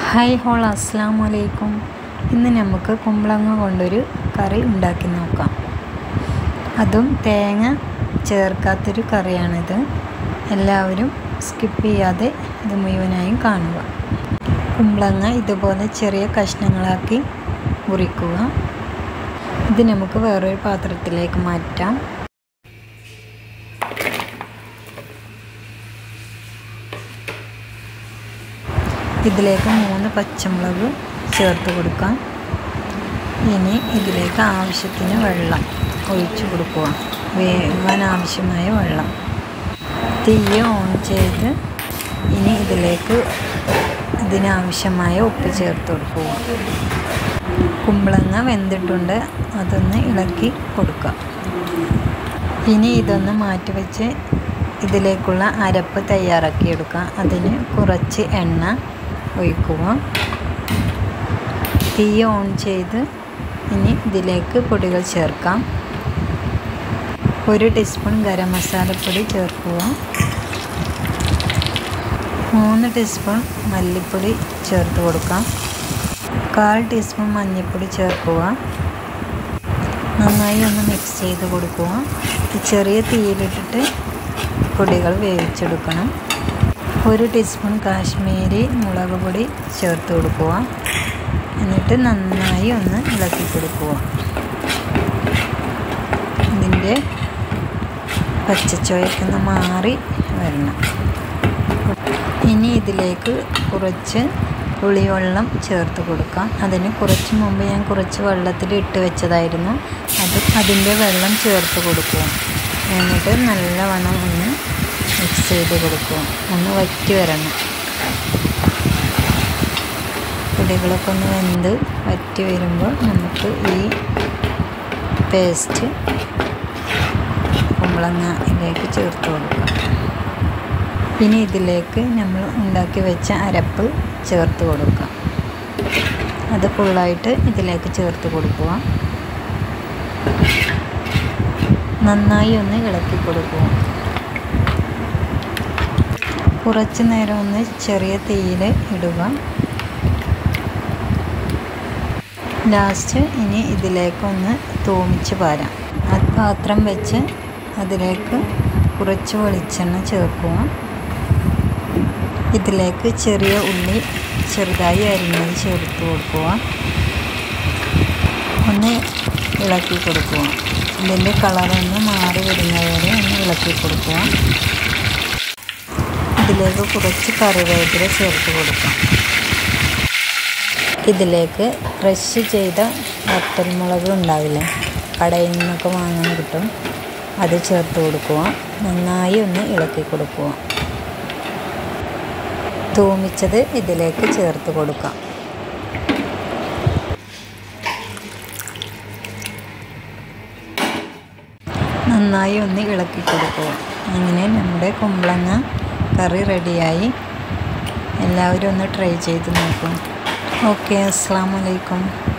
hi whole അസ്സാം വലൈക്കും ഇന്ന് നമുക്ക് കുമ്പളങ്ങ കൊണ്ടൊരു കറി ഉണ്ടാക്കി നോക്കാം അതും തേങ്ങ ചേർക്കാത്തൊരു കറിയാണിത് എല്ലാവരും സ്കിപ്പ് ചെയ്യാതെ ഇത് മുഴുവനായും കാണുക കുമ്പളങ്ങ ഇതുപോലെ ചെറിയ കഷ്ണങ്ങളാക്കി മുറിക്കുക ഇത് നമുക്ക് വേറൊരു പാത്രത്തിലേക്ക് മാറ്റാം ഇതിലേക്ക് മൂന്ന് പച്ചമുളക് ചേർത്ത് കൊടുക്കാം ഇനി ഇതിലേക്ക് ആവശ്യത്തിന് വെള്ളം ഒഴിച്ചു കൊടുക്കുക വേവാൻ ആവശ്യമായ വെള്ളം തീ ഓൺ ചെയ്ത് ഇനി ഇതിലേക്ക് ഇതിനാവശ്യമായ ഉപ്പ് ചേർത്ത് കൊടുക്കുക കുമ്പളങ്ങ വെന്തിട്ടുണ്ട് അതൊന്ന് ഇളക്കി കൊടുക്കുക ഇനി ഇതൊന്ന് മാറ്റി വെച്ച് ഇതിലേക്കുള്ള അരപ്പ് തയ്യാറാക്കിയെടുക്കുക അതിന് കുറച്ച് എണ്ണ ഒഴിക്കുക തീ ഓൺ ചെയ്ത് ഇനി ഇതിലേക്ക് പൊടികൾ ചേർക്കാം ഒരു ടീസ്പൂൺ ഗരം മസാലപ്പൊടി ചേർക്കുക മൂന്ന് ടീസ്പൂൺ മല്ലിപ്പൊടി ചേർത്ത് കൊടുക്കാം കാൽ ടീസ്പൂൺ മഞ്ഞൾപ്പൊടി ചേർക്കുക നന്നായി ഒന്ന് മിക്സ് ചെയ്ത് കൊടുക്കുക ചെറിയ തീയിലിട്ടിട്ട് പൊടികൾ വേവിച്ചെടുക്കണം ഒരു ടീസ്പൂൺ കാശ്മീരി മുളക് പൊടി ചേർത്ത് കൊടുക്കുക എന്നിട്ട് നന്നായി ഒന്ന് ഇളക്കി കൊടുക്കുക ഇതിൻ്റെ പച്ചച്ചോയൊക്കെ മാറി വരണം ഇനി ഇതിലേക്ക് കുറച്ച് പുളിവെള്ളം ചേർത്ത് കൊടുക്കാം അതിന് കുറച്ച് മുമ്പ് ഞാൻ കുറച്ച് വെള്ളത്തിൽ ഇട്ട് വെച്ചതായിരുന്നു അത് അതിൻ്റെ വെള്ളം ചേർത്ത് കൊടുക്കുക എന്നിട്ട് നല്ലവണ്ണം ഒന്ന് മിക്സ് ചെയ്ത് കൊടുക്കുക ഒന്ന് വറ്റി വരണം പൊടികളൊക്കെ ഒന്ന് വെന്ത് വറ്റി വരുമ്പോൾ നമുക്ക് ഈ പേസ്റ്റ് കുമ്പളങ്ങയിലേക്ക് ചേർത്ത് കൊടുക്കാം ഇനി ഇതിലേക്ക് നമ്മൾ ഉണ്ടാക്കി വെച്ച അരപ്പ് ചേർത്ത് കൊടുക്കാം അത് ഫുള്ളായിട്ട് ഇതിലേക്ക് ചേർത്ത് കൊടുക്കുക നന്നായി ഒന്ന് ഇളക്കി കൊടുക്കുക കുറച്ച് നേരം ഒന്ന് ചെറിയ തീയിൽ ഇടുക ലാസ്റ്റ് ഇനി ഇതിലേക്കൊന്ന് തൂമിച്ച് പാരാം ആ പാത്രം വെച്ച് അതിലേക്ക് കുറച്ച് വെളിച്ചെണ്ണ ചേർക്കുക ഇതിലേക്ക് ചെറിയ ഉള്ളി ചെറുതായി അരിഞ്ഞത് ചേർത്ത് കൊടുക്കുക ഒന്ന് ഇളക്കി കൊടുക്കുക ഇതിൻ്റെ കളറൊന്ന് മാറി വരുന്നവരെ ഒന്ന് ഇളക്കി കൊടുക്കുക ഇതിലേക്ക് കുറച്ച് കറിവേപ്പില ചേർത്ത് കൊടുക്കാം ഇതിലേക്ക് ക്രഷ് ചെയ്ത വറ്റൽമുളക് ഉണ്ടാവില്ലേ കടയിൽ നിന്നൊക്കെ വാങ്ങാൻ കിട്ടും അത് ചേർത്ത് കൊടുക്കുക നന്നായി ഒന്ന് ഇളക്കി കൊടുക്കുക തൂമിച്ചത് ഇതിലേക്ക് ചേർത്ത് കൊടുക്കാം നന്നായി ഒന്ന് ഇളക്കി കൊടുക്കുക അങ്ങനെ നമ്മുടെ കുമ്പളങ്ങ കറി റെഡിയായി എല്ലാവരും ഒന്ന് ട്രൈ ചെയ്ത് നോക്കും ഓക്കെ അസ്സാം വലൈക്കും